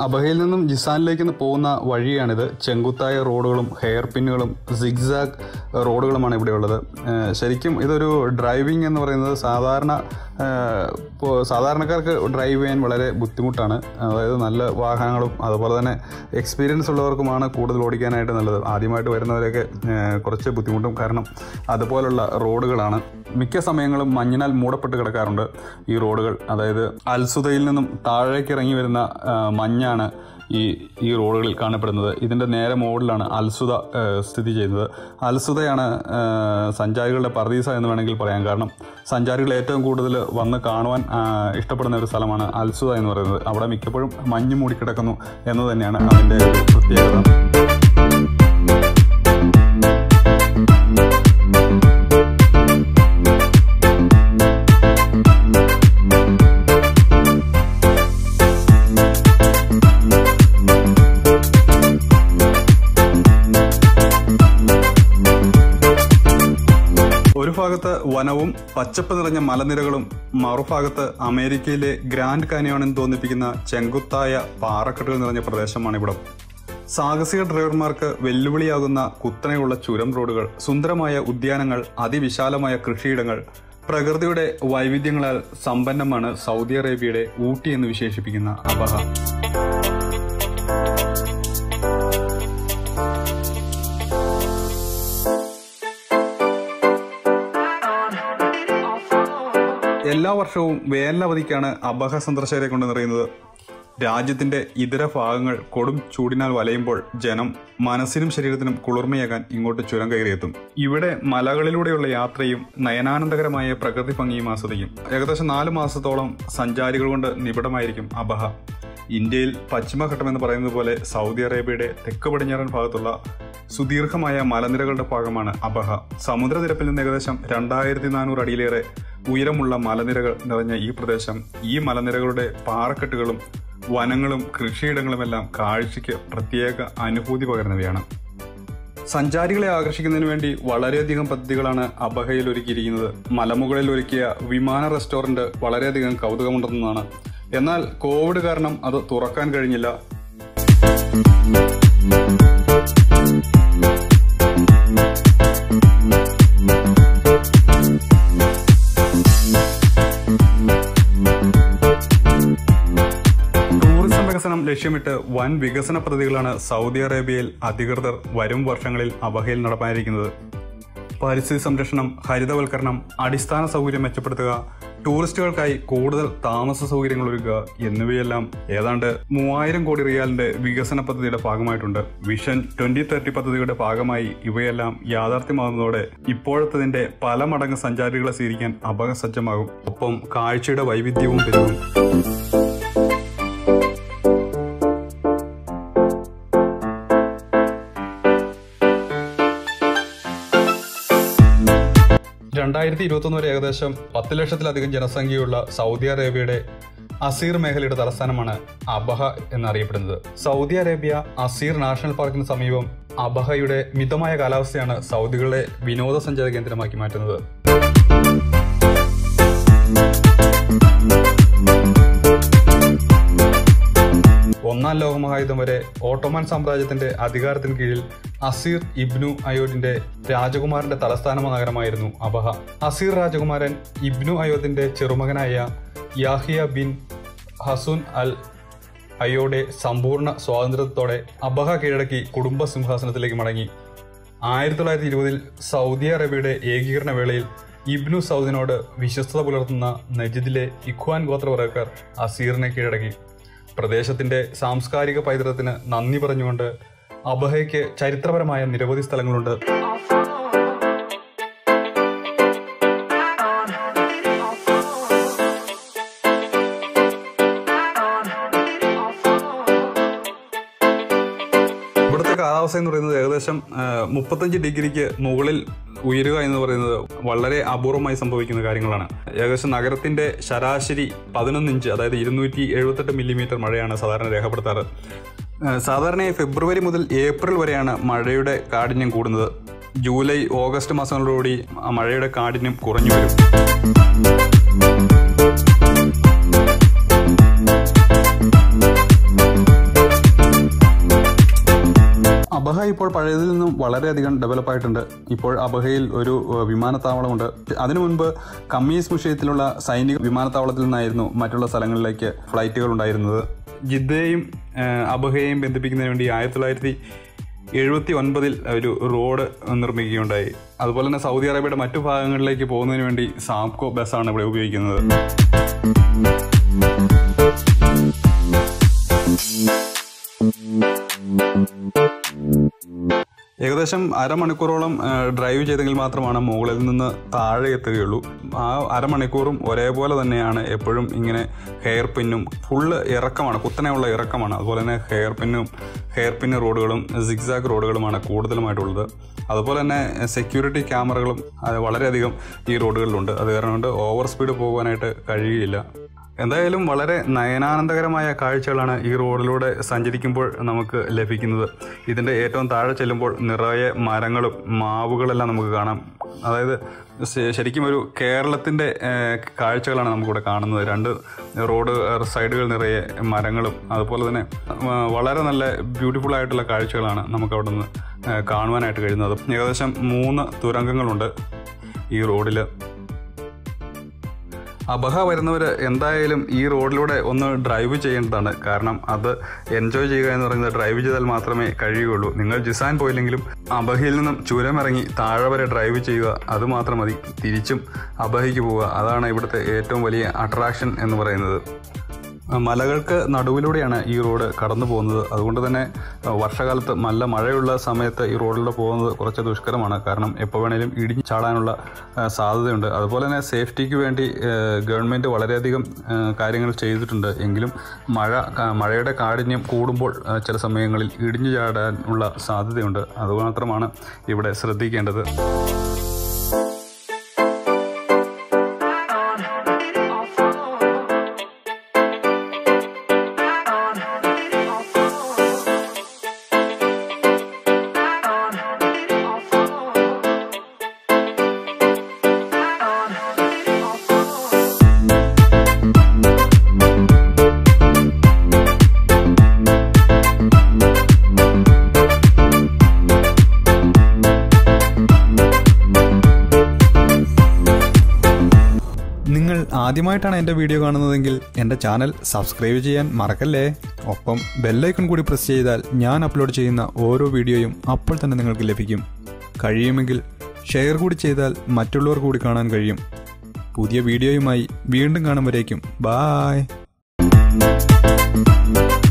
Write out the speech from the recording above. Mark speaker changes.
Speaker 1: അബഹയിൽ നിന്നും ജിസാനിലേക്ക് പോകുന്ന വഴിയാണിത് ചെങ്കുത്തായ റോഡുകളും ഹെയർ പിന്നുകളും സിഗ്സാഗ് റോഡുകളുമാണ് ഇവിടെയുള്ളത് ഏഹ് ശരിക്കും ഇതൊരു ഡ്രൈവിംഗ് എന്ന് പറയുന്നത് സാധാരണ ഏഹ് ഇപ്പോൾ സാധാരണക്കാർക്ക് ഡ്രൈവ് ചെയ്യാൻ വളരെ ബുദ്ധിമുട്ടാണ് അതായത് നല്ല വാഹനങ്ങളും അതുപോലെ തന്നെ എക്സ്പീരിയൻസ് ഉള്ളവർക്കുമാണ് കൂടുതൽ ഓടിക്കാനായിട്ട് നല്ലത് ആദ്യമായിട്ട് വരുന്നവരൊക്കെ ഏഹ് കുറച്ച് ബുദ്ധിമുട്ടും കാരണം അതുപോലുള്ള റോഡുകളാണ് മിക്ക സമയങ്ങളും മഞ്ഞിനാൽ മൂടപ്പെട്ട് കിടക്കാറുണ്ട് ഈ റോഡുകൾ അതായത് അൽസുദയിൽ നിന്നും താഴേക്ക് ഇറങ്ങി വരുന്ന ആ, മഞ്ഞാണ് ഈ ഈ റോഡുകളിൽ കാണപ്പെടുന്നത് ഇതിൻ്റെ നേരെ മുകളിലാണ് അൽസുദ ആ, സ്ഥിതി ചെയ്യുന്നത് അൽസുദയാണ് ആ, സഞ്ചാരികളുടെ പർദീസ എന്ന് വേണമെങ്കിൽ പറയാം കാരണം സഞ്ചാരികൾ ഏറ്റവും കൂടുതൽ വന്ന് കാണുവാൻ ആ, ഇഷ്ടപ്പെടുന്ന ഒരു സ്ഥലമാണ് അൽസുദ എന്ന് പറയുന്നത് അവിടെ മിക്കപ്പോഴും മഞ്ഞ് മൂടിക്കിടക്കുന്നു എന്ന് തന്നെയാണ് അതിൻ്റെ ഒരു പ്രത്യേകത ഒരു ഭാഗത്ത് വനവും പച്ചപ്പ് നിറഞ്ഞ മലനിരകളും മറുഭാഗത്ത് അമേരിക്കയിലെ ഗ്രാൻഡ് കാനിയോണെന്ന് തോന്നിപ്പിക്കുന്ന ചെങ്കുത്തായ പാറക്കെട്ടുകൾ നിറഞ്ഞ പ്രദേശമാണ് ഇവിടം സാഹസിക ഡ്രൈവർമാർക്ക് വെല്ലുവിളിയാകുന്ന കുത്തനെയുള്ള ചുരം റോഡുകൾ സുന്ദരമായ ഉദ്യാനങ്ങൾ അതിവിശാലമായ കൃഷിയിടങ്ങൾ പ്രകൃതിയുടെ വൈവിധ്യങ്ങളാൽ സമ്പന്നമാണ് സൗദി അറേബ്യയുടെ ഊട്ടി എന്ന് വിശേഷിപ്പിക്കുന്ന അബഹ എല്ലാ വർഷവും വേനലവധിക്കാണ് അബഹ സന്ദർശകരെ കൊണ്ട് നിറയുന്നത് രാജ്യത്തിന്റെ ഇതര ഭാഗങ്ങൾ കൊടും ചൂടിനാൽ വലയുമ്പോൾ ജനം മനസ്സിനും ശരീരത്തിനും കുളിർമയാകാൻ ഇങ്ങോട്ട് ചുരം കയറിയെത്തും ഇവിടെ മലകളിലൂടെയുള്ള യാത്രയും നയനാനന്ദകരമായ പ്രകൃതി ഭംഗിയും ആസ്വദിക്കും ഏകദേശം നാല് മാസത്തോളം സഞ്ചാരികൾ കൊണ്ട് നിബിഡമായിരിക്കും അബഹ ഇന്ത്യയിൽ പശ്ചിമഘട്ടം എന്ന് പറയുന്നത് പോലെ സൗദി അറേബ്യയുടെ തെക്ക് പടിഞ്ഞാറൻ ഭാഗത്തുള്ള സുദീർഘമായ മലനിരകളുടെ ഭാഗമാണ് അബഹ സമുദ്രനിരപ്പിൽ നിന്ന് ഏകദേശം രണ്ടായിരത്തി നാനൂറ് അടിയിലേറെ ഉയരമുള്ള മലനിരകൾ നിറഞ്ഞ ഈ പ്രദേശം ഈ മലനിരകളുടെ പാറക്കെട്ടുകളും വനങ്ങളും കൃഷിയിടങ്ങളുമെല്ലാം കാഴ്ചയ്ക്ക് പ്രത്യേക അനുഭൂതി പകരുന്നവയാണ് സഞ്ചാരികളെ ആകർഷിക്കുന്നതിന് വേണ്ടി വളരെയധികം പദ്ധതികളാണ് അബഹയിൽ ഒരുക്കിയിരിക്കുന്നത് മലമുകളിൽ ഒരുക്കിയ വിമാന റെസ്റ്റോറന്റ് വളരെയധികം കൗതുകമുണ്ടെന്നതാണ് എന്നാൽ കോവിഡ് കാരണം അത് തുറക്കാൻ കഴിഞ്ഞില്ല ടൂറിസം വികസനം ലക്ഷ്യമിട്ട് വൻ വികസന പദ്ധതികളാണ് സൗദി അറേബ്യയിൽ അധികൃതർ വരും വർഷങ്ങളിൽ അബഹയിൽ നടപ്പാനിരിക്കുന്നത് പരിസ്ഥിതി സംരക്ഷണം ഹരിതവൽക്കരണം അടിസ്ഥാന സൗകര്യം മെച്ചപ്പെടുത്തുക ടൂറിസ്റ്റുകൾക്കായി കൂടുതൽ താമസ സൗകര്യങ്ങൾ ഒരുക്കുക എന്നിവയെല്ലാം ഏതാണ്ട് മൂവായിരം കോടി റിയാലിന്റെ വികസന പദ്ധതിയുടെ ഭാഗമായിട്ടുണ്ട് വിഷൻ ട്വന്റി തേർട്ടി പദ്ധതിയുടെ ഭാഗമായി ഇവയെല്ലാം യാഥാർത്ഥ്യമാകുന്നതോടെ ഇപ്പോഴത്തതിന്റെ പല മടങ്ങ് സഞ്ചാരികളെ സ്വീകരിക്കാൻ അപകസജ്ജമാകും ഒപ്പം കാഴ്ചയുടെ വൈവിധ്യവും പെരുകും രണ്ടായിരത്തി ഇരുപത്തൊന്ന് വരെ ഏകദേശം പത്ത് ലക്ഷത്തിലധികം ജനസംഖ്യയുള്ള സൗദി അറേബ്യയുടെ അസീർ മേഖലയുടെ തലസ്ഥാനമാണ് അബഹ എന്നറിയപ്പെടുന്നത് സൗദി അറേബ്യ അസീർ നാഷണൽ പാർക്കിന് സമീപം അബഹയുടെ മിതമായ കാലാവസ്ഥയാണ് സൗദികളെ വിനോദസഞ്ചാര കേന്ദ്രമാക്കി മാറ്റുന്നത് ഒന്നാം ലോകമഹായുധം വരെ ഓട്ടോമൻ സാമ്രാജ്യത്തിന്റെ അധികാരത്തിന് കീഴിൽ അസീർ ഇബ്നു അയോദിന്റെ രാജകുമാരന്റെ തലസ്ഥാന നഗരമായിരുന്നു അബഹ അസീർ രാജകുമാരൻ ഇബ്നു അയോദിന്റെ ചെറുമകനായ യാഹിയ ബിൻ ഹസുൻ അൽ അയോയുടെ സമ്പൂർണ്ണ സ്വാതന്ത്ര്യത്തോടെ അബഹ കീഴടക്കി കുടുംബ സിംഹാസനത്തിലേക്ക് മടങ്ങി ആയിരത്തി തൊള്ളായിരത്തി ഇരുപതിൽ സൗദി അറേബ്യയുടെ ഏകീകരണ വേളയിൽ ഇബ്നു സൗദിനോട് വിശ്വസ്തത പുലർത്തുന്ന നജിദിലെ ഇഖ്വാൻ ഗോത്രവർഗക്കാർ അസീറിനെ കീഴടക്കി പ്രദേശത്തിന്റെ സാംസ്കാരിക പൈതൃകത്തിന് നന്ദി പറഞ്ഞുകൊണ്ട് അബഹയ്ക്ക് ചരിത്രപരമായ നിരവധി സ്ഥലങ്ങളുണ്ട് ഇവിടുത്തെ കാലാവസ്ഥ എന്ന് പറയുന്നത് ഏകദേശം ആ, മുപ്പത്തഞ്ച് ഡിഗ്രിക്ക് മുകളിൽ ഉയരുക എന്ന് പറയുന്നത് വളരെ അപൂർവമായി സംഭവിക്കുന്ന കാര്യങ്ങളാണ് ഏകദേശം നഗരത്തിന്റെ ശരാശരി പതിനൊന്ന് ഇഞ്ച് അതായത് ഇരുന്നൂറ്റി എഴുപത്തെട്ട് മില്ലിമീറ്റർ മഴയാണ് സാധാരണ രേഖപ്പെടുത്താറ് ആ, സാധാരണയായി ഫെബ്രുവരി മുതൽ ഏപ്രിൽ വരെയാണ് മഴയുടെ കാഠിന്യം കൂടുന്നത് ജൂലൈ ഓഗസ്റ്റ് മാസങ്ങളോടുകൂടി ആ മഴയുടെ കാഠിന്യം കുറഞ്ഞു വരും അബഹ ഇപ്പോൾ പഴയതിൽ നിന്നും വളരെയധികം ഡെവലപ്പ് ആയിട്ടുണ്ട് ഇപ്പോൾ അബഹയിൽ ഒരു ഏഹ്, വിമാനത്താവളമുണ്ട് അതിനു മുൻപ് കമ്മീസ് മുഷയത്തിലുള്ള സൈനിക വിമാനത്താവളത്തിൽ നിന്നായിരുന്നു മറ്റുള്ള സ്ഥലങ്ങളിലേക്ക് ഫ്ലൈറ്റുകൾ ഉണ്ടായിരുന്നത് ജിദ്ദയെയും ഏഹ്, അബഹയെയും ബന്ധിപ്പിക്കുന്നതിന് വേണ്ടി ആയിരത്തി തൊള്ളായിരത്തി എഴുപത്തി ഒൻപതിൽ ഒരു റോഡ് നിർമ്മിക്കുകയുണ്ടായി അതുപോലെ തന്നെ സൗദി അറേബ്യയുടെ മറ്റു ഭാഗങ്ങളിലേക്ക് പോകുന്നതിന് വേണ്ടി സാംകോ ബസ്സാണ് ഇവിടെ ഉപയോഗിക്കുന്നത് ഏകദേശം അരമണിക്കൂറോളം ആ, ഡ്രൈവ് ചെയ്തെങ്കിൽ മാത്രമാണ് മുകളിൽ നിന്ന് താഴെ എത്തുകയുള്ളൂ ആ അരമണിക്കൂറും ഒരേപോലെ തന്നെയാണ് എപ്പോഴും ഇങ്ങനെ ഹെയർ പിന്നും ഫുള്ള് ഇറക്കമാണ് കുത്തനെയുള്ള ഇറക്കമാണ് അതുപോലെ തന്നെ ഹെയർ പിന്നും ഹെയർ പിന്ന് റോഡുകളും സിഗ്സാഗ് റോഡുകളുമാണ് കൂടുതലുമായിട്ടുള്ളത് അതുപോലെ തന്നെ സെക്യൂരിറ്റി ക്യാമറകളും അത് വളരെയധികം ഈ റോഡുകളിലുണ്ട് അത് കാരണം കൊണ്ട് ഓവർ സ്പീഡ് പോകാനായിട്ട് കഴിയുകയില്ല എന്തായാലും വളരെ നയനാനന്ദകരമായ കാഴ്ചകളാണ് ഈ റോഡിലൂടെ സഞ്ചരിക്കുമ്പോൾ നമുക്ക് ലഭിക്കുന്നത് ഇതിൻ്റെ ഏറ്റവും താഴെ ചെല്ലുമ്പോൾ നിറയെ മരങ്ങളും മാവുകളെല്ലാം നമുക്ക് കാണാം അതായത് ശ- ശരിക്കും ഒരു കേരളത്തിൻ്റെ ഏഹ്, കാഴ്ചകളാണ് നമുക്കിവിടെ കാണുന്നത് രണ്ട് റോഡ് ഏഹ്, സൈഡുകൾ നിറയെ മരങ്ങളും അതുപോലെ തന്നെ ആ, വളരെ നല്ല ബ്യൂട്ടിഫുൾ ആയിട്ടുള്ള കാഴ്ചകളാണ് നമുക്ക് അവിടെ നിന്ന് ഏഹ്, കാണുവാനായിട്ട് കഴിയുന്നത് ഏകദേശം മൂന്ന് തുരങ്കങ്ങളുണ്ട് ഈ റോഡിൽ അബഹ വരുന്നവർ എന്തായാലും ഈ റോഡിലൂടെ ഒന്ന് ഡ്രൈവ് ചെയ്യേണ്ടതാണ് കാരണം അത് എൻജോയ് ചെയ്യുക എന്ന് പറയുന്നത് ഡ്രൈവ് ചെയ്താൽ മാത്രമേ കഴിയുകയുള്ളൂ നിങ്ങൾ ജിസാൻ പോയില്ലെങ്കിലും അബഹയിൽ നിന്നും ചുരമിറങ്ങി താഴെ വരെ ഡ്രൈവ് ചെയ്യുക അത് മാത്രം മതി തിരിച്ചും അബഹയ്ക്ക് പോവുക അതാണ് ഇവിടുത്തെ ഏറ്റവും വലിയ അട്രാക്ഷൻ എന്ന് പറയുന്നത് മലകൾക്ക് നടുവിലൂടെയാണ് ഈ റോഡ് കടന്നു പോകുന്നത് അതുകൊണ്ട് തന്നെ അഹ് വർഷകാലത്ത് നല്ല മഴയുള്ള സമയത്ത് ഈ റോഡിലൂടെ പോകുന്നത് കുറച്ച് ദുഷ്കരമാണ് കാരണം എപ്പോൾ വേണേലും ഇടിഞ്ഞു ചാടാനുള്ള അഹ് സാധ്യതയുണ്ട് അതുപോലെ തന്നെ സേഫ്റ്റിക്ക് വേണ്ടി അഹ് ഗവൺമെൻറ് വളരെയധികം അഹ് കാര്യങ്ങൾ ചെയ്തിട്ടുണ്ട് എങ്കിലും മഴ ക- മഴയുടെ കാഠിന്യം കൂടുമ്പോൾ അഹ് ചില സമയങ്ങളിൽ ഇടിഞ്ഞു ചാടാനുള്ള സാധ്യതയുണ്ട് അതുമാത്രമാണ് ഇവിടെ ശ്രദ്ധിക്കേണ്ടത്
Speaker 2: നിങ്ങൾ ആദ്യമായിട്ടാണ് എൻ്റെ വീഡിയോ കാണുന്നതെങ്കിൽ എൻ്റെ ചാനൽ സബ്സ്ക്രൈബ് ചെയ്യാൻ മറക്കല്ലേ ഒപ്പം ബെല്ലൈക്കൺ കൂടി പ്രസ് ചെയ്താൽ ഞാൻ അപ്ലോഡ് ചെയ്യുന്ന ഓരോ വീഡിയോയും അപ്പോൾ തന്നെ നിങ്ങൾക്ക് ലഭിക്കും കഴിയുമെങ്കിൽ ഷെയർ കൂടി ചെയ്താൽ മറ്റുള്ളവർ കൂടി കാണാൻ കഴിയും പുതിയ വീഡിയോയുമായി വീണ്ടും കാണുമ്പോഴേക്കും ബായ്